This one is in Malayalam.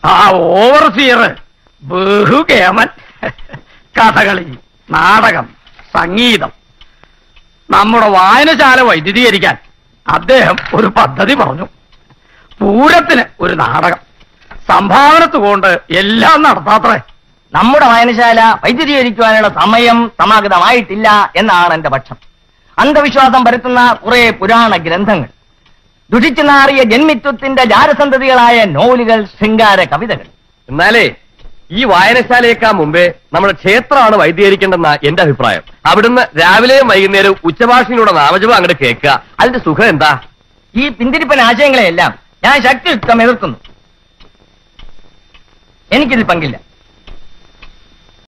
ആ ഓവർസിയർ ബഹുകേമൻ കഥകളി നാടകം സംഗീതം നമ്മുടെ വായനശാല വൈദ്യുതീകരിക്കാൻ അദ്ദേഹം ഒരു പദ്ധതി പറഞ്ഞു പൂരത്തിന് ഒരു നാടകം സംഭാവനത്തുകൊണ്ട് എല്ലാം നടത്താത്രേ നമ്മുടെ വായനശാല വൈദ്യുതീകരിക്കുവാനുള്ള സമയം സമാഗതമായിട്ടില്ല എന്നാണ് എന്റെ പക്ഷം അന്ധവിശ്വാസം പരത്തുന്ന കുറെ പുരാണ ഗ്രന്ഥങ്ങൾ ദുഷിച്ചു നാറിയ ജന്മിത്വത്തിന്റെ ജാരസന്തതികളായ നോവലുകൾ ശൃംഗാര കവിതകൾ എന്നാലേ ഈ വായനശാലയേക്കാ മുമ്പേ നമ്മുടെ ക്ഷേത്രമാണ് വൈദ്യീകരിക്കേണ്ടെന്ന എന്റെ അഭിപ്രായം അവിടുന്ന് രാവിലെയും വൈകുന്നേരവും ഉച്ചഭാഷയിലൂടെ നാമജപം അങ്ങോട്ട് കേൾക്കുക അതിന്റെ സുഖം എന്താ ഈ പിന്തിരിപ്പൻ ആശയങ്ങളെയെല്ലാം ഞാൻ ശക്തിയുക്തം എതിർക്കുന്നു എനിക്കിതിൽ പങ്കില്ല